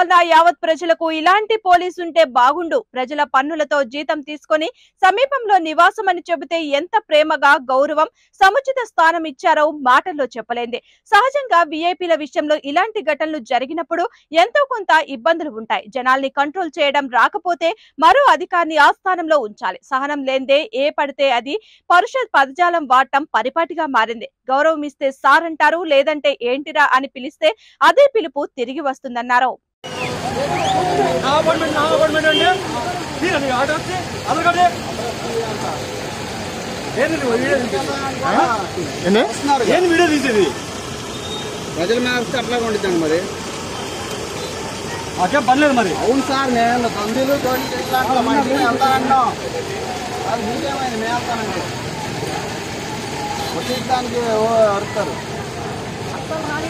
వలన యావత్ ప్రజలకు ఇలాంటి పోలీసు ఉంటే బాగుండు ప్రజల పన్నులతో జీతం తీసుకొని సమీపంలో నివాసం అని చెబితే ఎంత ప్రేమగా గౌరవం సముచిత స్థానం ఇచ్చారో మాటల్లో చెప్పలేంది సహజంగా విఐపీల విషయంలో ఇలాంటి ఘటనలు జరిగినప్పుడు ఎంతో కొంత ఇబ్బందులు ఉంటాయి జనాల్ని కంట్రోల్ చేయడం రాకపోతే మరో అధికారిని ఆ స్థానంలో ఉంచాలి సహనం లేందే ఏ పడితే అది పరుష పదజాలం వాడటం పరిపాటిగా మారింది గౌరవం ఇస్తే సార్ అంటారు లేదంటే ఏంటిరా అని పిలిస్తే అదే పిలుపు తిరిగి వస్తుందన్నారు నా అపార్ట్మెంట్ నా అపార్ట్మెంట్ అంటే తీరండి ఆటో వచ్చి అదొకటి ఏంది నువ్వు వీడియో తీసేది? ఏంది వీడియో తీసేది ప్రజల మీద వస్తే అట్లాగే ఉండిద్దండి మరి మాకేం పర్లేదు మరి అవును సార్ నేను తండ్రులు తోటి ఇట్లా మంచిగా వెళ్తానన్నాం అది మీకేమైంది మేము వెళ్తానండి కొట్టించడానికి అడుగుతారు